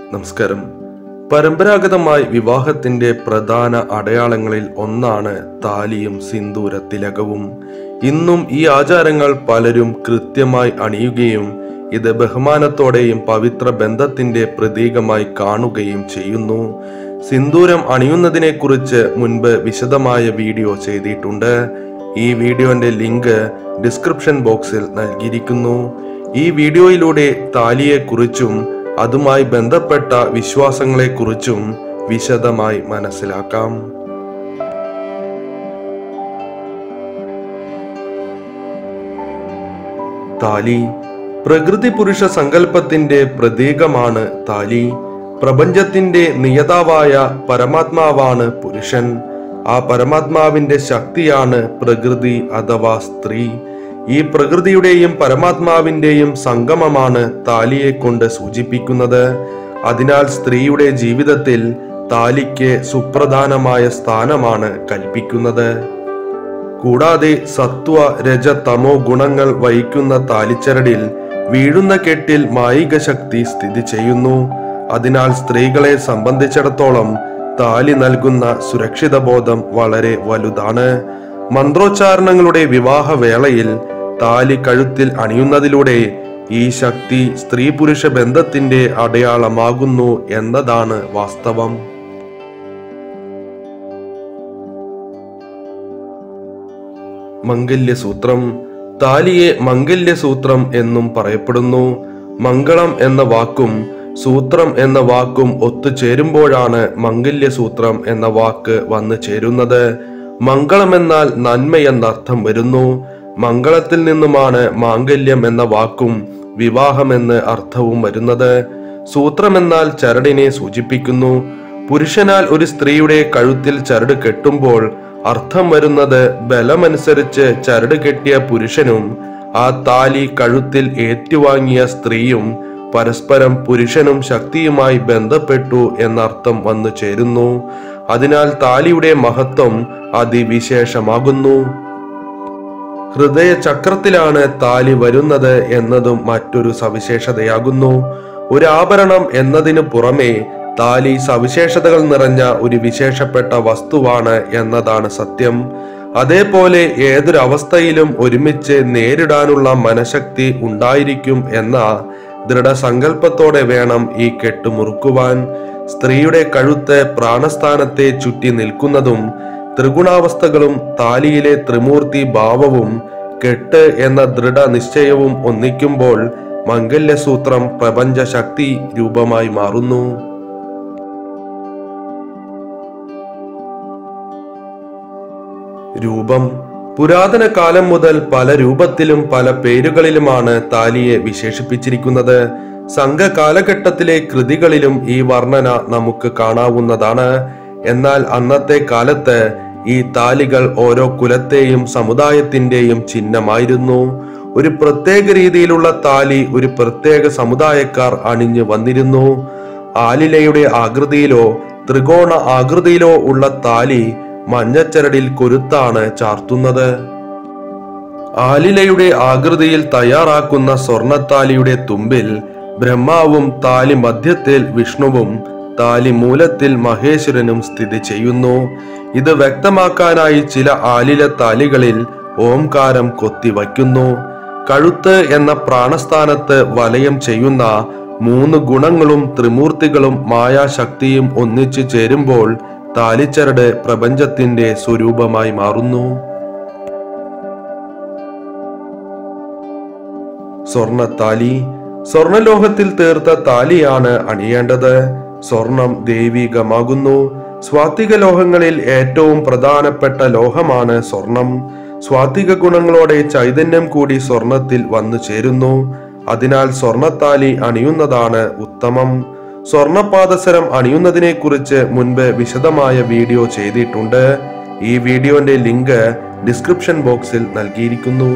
നമസ്കാരം പരമ്പരാഗതമായി വിവാഹത്തിന്റെ പ്രധാന അടയാളങ്ങളിൽ ഒന്നാണ് താലിയും സിന്ദൂര തിലകവും ഇന്നും ഈ ആചാരങ്ങൾ പലരും കൃത്യമായി അണിയുകയും ഇത് ബഹുമാനത്തോടെയും പവിത്ര ബന്ധത്തിന്റെ പ്രതീകമായി കാണുകയും ചെയ്യുന്നു സിന്ദൂരം അണിയുന്നതിനെക്കുറിച്ച് മുൻപ് വിശദമായ വീഡിയോ ചെയ്തിട്ടുണ്ട് ഈ വീഡിയോന്റെ ലിങ്ക് ഡിസ്ക്രിപ്ഷൻ ബോക്സിൽ നൽകിയിരിക്കുന്നു ഈ വീഡിയോയിലൂടെ താലിയെക്കുറിച്ചും അതുമായി ബന്ധപ്പെട്ട വിശ്വാസങ്ങളെക്കുറിച്ചും വിശദമായി മനസ്സിലാക്കാം താലി പ്രകൃതി പുരുഷ സങ്കല്പത്തിന്റെ പ്രതീകമാണ് താലി പ്രപഞ്ചത്തിന്റെ നിയതാവായ പരമാത്മാവാണ് പുരുഷൻ ആ പരമാത്മാവിന്റെ ശക്തിയാണ് പ്രകൃതി അഥവാ സ്ത്രീ ഈ പ്രകൃതിയുടെയും പരമാത്മാവിന്റെയും സംഗമമാണ് താലിയെ കൊണ്ട് സൂചിപ്പിക്കുന്നത് അതിനാൽ സ്ത്രീയുടെ ജീവിതത്തിൽ താലിക്ക് സുപ്രധാനമായ സ്ഥാനമാണ് കൽപ്പിക്കുന്നത് കൂടാതെ സത്വ രജ തമോ ഗുണങ്ങൾ വഹിക്കുന്ന താലിച്ചരടിൽ വീഴുന്ന കെട്ടിൽ മായിക ശക്തി സ്ഥിതി ചെയ്യുന്നു അതിനാൽ സ്ത്രീകളെ സംബന്ധിച്ചിടത്തോളം താലി നൽകുന്ന സുരക്ഷിത ബോധം വളരെ വലുതാണ് മന്ത്രോച്ചാരണങ്ങളുടെ വിവാഹവേളയിൽ താലി കഴുത്തിൽ അണിയുന്നതിലൂടെ ഈ ശക്തി സ്ത്രീ പുരുഷ ബന്ധത്തിന്റെ അടയാളമാകുന്നു എന്നതാണ് വാസ്തവം മംഗല്യസൂത്രം താലിയെ മംഗല്യസൂത്രം എന്നും പറയപ്പെടുന്നു മംഗളം എന്ന വാക്കും സൂത്രം എന്ന വാക്കും ഒത്തുചേരുമ്പോഴാണ് മംഗല്യസൂത്രം എന്ന വാക്ക് വന്നു ചേരുന്നത് മംഗളം എന്നാൽ നന്മയെന്നർത്ഥം വരുന്നു മംഗളത്തിൽ നിന്നുമാണ് മാംഗല്യം എന്ന വാക്കും വിവാഹമെന്ന് അർത്ഥവും വരുന്നത് സൂത്രം എന്നാൽ ചരടിനെ സൂചിപ്പിക്കുന്നു പുരുഷനാൽ ഒരു സ്ത്രീയുടെ കഴുത്തിൽ ചരട് കെട്ടുമ്പോൾ അർത്ഥം വരുന്നത് ബലമനുസരിച്ച് ചരട് കെട്ടിയ പുരുഷനും ആ താലി കഴുത്തിൽ ഏറ്റുവാങ്ങിയ സ്ത്രീയും പരസ്പരം പുരുഷനും ശക്തിയുമായി ബന്ധപ്പെട്ടു എന്നർത്ഥം വന്നു ചേരുന്നു അതിനാൽ താലിയുടെ മഹത്വം അതിവിശേഷമാകുന്നു ഹൃദയ ചക്രത്തിലാണ് താലി വരുന്നത് എന്നതും മറ്റൊരു സവിശേഷതയാകുന്നു ഒരു ആഭരണം എന്നതിനു പുറമെ താലി സവിശേഷതകൾ നിറഞ്ഞ ഒരു വിശേഷപ്പെട്ട വസ്തുവാണ് എന്നതാണ് സത്യം അതേപോലെ ഏതൊരവസ്ഥയിലും ഒരുമിച്ച് നേരിടാനുള്ള മനഃശക്തി ഉണ്ടായിരിക്കും എന്ന ദൃഢസങ്കല്പത്തോടെ വേണം ഈ കെട്ട് മുറുക്കുവാൻ സ്ത്രീയുടെ കഴുത്ത് പ്രാണസ്ഥാനത്തെ ചുറ്റി നിൽക്കുന്നതും ത്രിഗുണാവസ്ഥകളും താലിയിലെ ത്രിമൂർത്തി ഭാവവും കെട്ട് എന്ന ദൃഢനിശ്ചയവും ഒന്നിക്കുമ്പോൾ മംഗല്യസൂത്രം പ്രപഞ്ച ശക്തി രൂപമായി മാറുന്നു രൂപം പുരാതന കാലം മുതൽ പല രൂപത്തിലും പല പേരുകളിലുമാണ് താലിയെ വിശേഷിപ്പിച്ചിരിക്കുന്നത് സംഘ കാലഘട്ടത്തിലെ കൃതികളിലും ഈ വർണ്ണന നമുക്ക് കാണാവുന്നതാണ് എന്നാൽ അന്നത്തെ കാലത്ത് ഈ താലികൾ ഓരോ കുലത്തെയും സമുദായത്തിന്റെയും ചിഹ്നമായിരുന്നു ഒരു പ്രത്യേക രീതിയിലുള്ള താലി ഒരു പ്രത്യേക സമുദായക്കാർ അണിഞ്ഞു വന്നിരുന്നു ആലിലയുടെ ആകൃതിയിലോ ത്രികോണ ആകൃതിയിലോ ഉള്ള താലി മഞ്ഞച്ചരടിൽ കൊരുത്താണ് ചാർത്തുന്നത് ആലിലയുടെ ആകൃതിയിൽ തയ്യാറാക്കുന്ന സ്വർണത്താലിയുടെ തുമ്പിൽ ബ്രഹ്മാവും താലി മധ്യത്തിൽ വിഷ്ണുവും താലി മൂലത്തിൽ മഹേശ്വരനും സ്ഥിതി ചെയ്യുന്നു ഇത് വ്യക്തമാക്കാനായി ചില ആലില താലികളിൽ ഓംകാരം കൊത്തിവയ്ക്കുന്നു കഴുത്ത് എന്ന പ്രാണസ്ഥാനത്ത് വലയം ചെയ്യുന്ന മൂന്ന് ഗുണങ്ങളും ത്രിമൂർത്തികളും മായാശക്തിയും ഒന്നിച്ചു ചേരുമ്പോൾ താലിച്ചരട് പ്രപഞ്ചത്തിന്റെ സ്വരൂപമായി മാറുന്നു സ്വർണത്താലി സ്വർണലോഹത്തിൽ തീർത്ത താലിയാണ് അണിയേണ്ടത് സ്വർണം ദൈവികമാകുന്നു സ്വാത്തിക ലോഹങ്ങളിൽ ഏറ്റവും പ്രധാനപ്പെട്ട ലോഹമാണ് സ്വർണം സ്വാത്തിക ഗുണങ്ങളോടെ ചൈതന്യം കൂടി സ്വർണത്തിൽ വന്നു ചേരുന്നു അതിനാൽ സ്വർണത്താലി അണിയുന്നതാണ് ഉത്തമം സ്വർണപാദസരം അണിയുന്നതിനെ കുറിച്ച് മുൻപ് വിശദമായ വീഡിയോ ചെയ്തിട്ടുണ്ട് ഈ വീഡിയോന്റെ ലിങ്ക് ഡിസ്ക്രിപ്ഷൻ ബോക്സിൽ നൽകിയിരിക്കുന്നു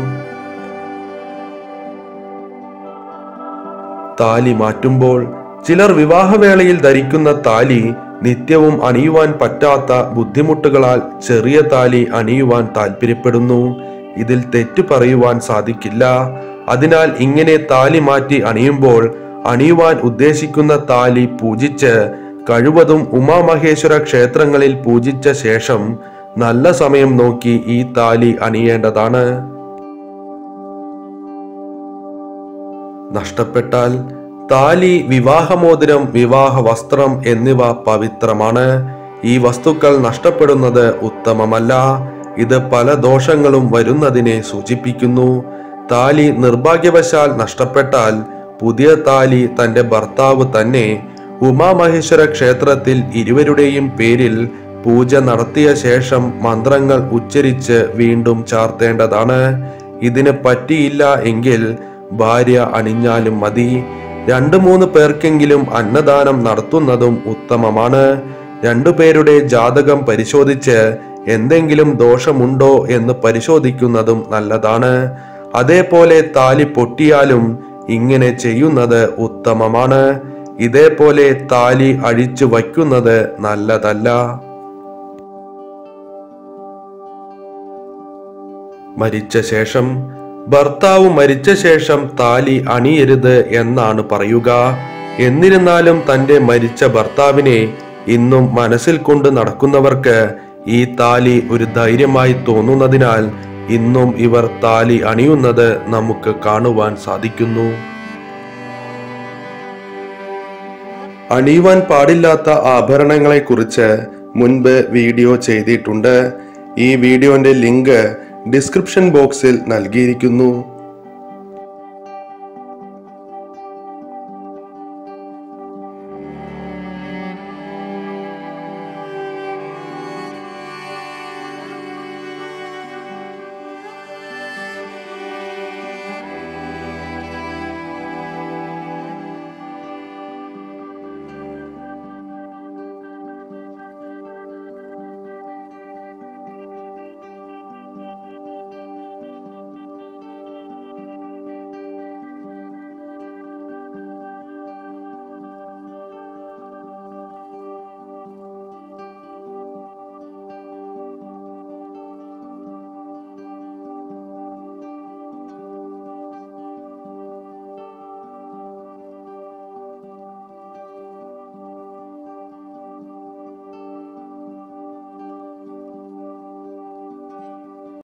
താലി മാറ്റുമ്പോൾ ചിലർ വിവാഹവേളയിൽ ധരിക്കുന്ന താലി നിത്യവും അണിയുവാൻ പറ്റാത്ത ബുദ്ധിമുട്ടുകളാൽ ചെറിയ താലി അണിയുവാൻ താല്പര്യപ്പെടുന്നു ഇതിൽ തെറ്റു പറയുവാൻ സാധിക്കില്ല അതിനാൽ ഇങ്ങനെ താലി മാറ്റി അണിയുമ്പോൾ അണിയുവാൻ ഉദ്ദേശിക്കുന്ന താലി പൂജിച്ച് കഴിവതും ഉമാമഹേശ്വര ക്ഷേത്രങ്ങളിൽ പൂജിച്ച ശേഷം നല്ല സമയം നോക്കി ഈ താലി അണിയേണ്ടതാണ് നഷ്ടപ്പെട്ടാൽ താലി വിവാഹമോതിരം വിവാഹ വസ്ത്രം എന്നിവ പവിത്രമാണ് ഈ വസ്തുക്കൾ നഷ്ടപ്പെടുന്നത് ഉത്തമമല്ല ഇത് പല ദോഷങ്ങളും വരുന്നതിനെ സൂചിപ്പിക്കുന്നു താലി നിർഭാഗ്യവശാൽ നഷ്ടപ്പെട്ടാൽ പുതിയ താലി തന്റെ ഭർത്താവ് തന്നെ ഉമാമഹേശ്വര ക്ഷേത്രത്തിൽ ഇരുവരുടെയും പേരിൽ പൂജ നടത്തിയ ശേഷം മന്ത്രങ്ങൾ ഉച്ചരിച്ച് വീണ്ടും ചാർത്തേണ്ടതാണ് ഇതിന് പറ്റിയില്ല എങ്കിൽ ഭാര്യ അണിഞ്ഞാലും മതി രണ്ടു മൂന്ന് പേർക്കെങ്കിലും അന്നദാനം നടത്തുന്നതും ഉത്തമമാണ് രണ്ടുപേരുടെ ജാതകം പരിശോധിച്ച് എന്തെങ്കിലും ദോഷമുണ്ടോ എന്ന് പരിശോധിക്കുന്നതും നല്ലതാണ് അതേപോലെ താലി പൊട്ടിയാലും ഇങ്ങനെ ചെയ്യുന്നത് ഉത്തമമാണ് ഇതേപോലെ താലി അഴിച്ചു വയ്ക്കുന്നത് നല്ലതല്ല മരിച്ച ശേഷം ഭർത്താവ് മരിച്ച ശേഷം താലി അണിയരുത് എന്നാണ് പറയുക എന്നിരുന്നാലും തന്റെ മരിച്ച ഭർത്താവിനെ ഇന്നും മനസ്സിൽ കൊണ്ട് നടക്കുന്നവർക്ക് ഈ താലി ഒരു ധൈര്യമായി തോന്നുന്നതിനാൽ ഇന്നും ഇവർ താലി അണിയുന്നത് നമുക്ക് കാണുവാൻ സാധിക്കുന്നു അണിയുവാൻ പാടില്ലാത്ത ആഭരണങ്ങളെക്കുറിച്ച് മുൻപ് വീഡിയോ ചെയ്തിട്ടുണ്ട് ഈ വീഡിയോന്റെ ലിങ്ക് ഡിസ്ക്രിപ്ഷൻ ബോക്സിൽ നൽകിയിരിക്കുന്നു